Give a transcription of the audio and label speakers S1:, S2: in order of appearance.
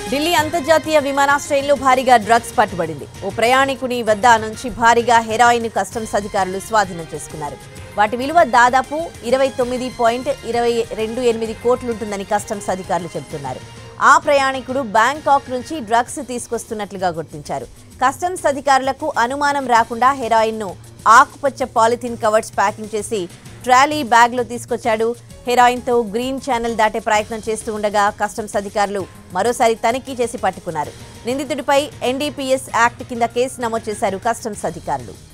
S1: ఢిల్లీ అంతర్జాతీయ విమానాశ్రయంలో భారీగా డ్రగ్స్ పట్టుబడింది ఓ ప్రయాణికుని వద్ద నుంచి భారీగా హెరాయిన్ కస్టమ్స్ అధికారులు స్వాధీనం చేసుకున్నారు వాటి విలువ దాదాపు ఇరవై తొమ్మిది పాయింట్ ఇరవై రెండు ఎనిమిది కోట్లుంటుందని కస్టమ్స్ అధికారులు చెబుతున్నారు ఆ ప్రయాణికుడు బ్యాంకాక్ నుంచి డ్రగ్స్ తీసుకొస్తున్నట్లుగా గుర్తించారు కస్టమ్స్ అధికారులకు అనుమానం రాకుండా హెరాయిన్ను ఆకుపచ్చ పాలిథిన్ కవర్స్ ప్యాకింగ్ చేసి ట్రాలీ బ్యాగ్లో తీసుకొచ్చాడు హెరాయిన్తో గ్రీన్ ఛానల్ దాటే ప్రయత్నం చేస్తూ ఉండగా కస్టమ్స్ అధికారులు మరోసారి తనిఖీ చేసి పట్టుకున్నారు నిందితుడిపై ఎన్డీపీఎస్ యాక్ట్ కింద కేసు నమోదు చేశారు కస్టమ్స్ అధికారులు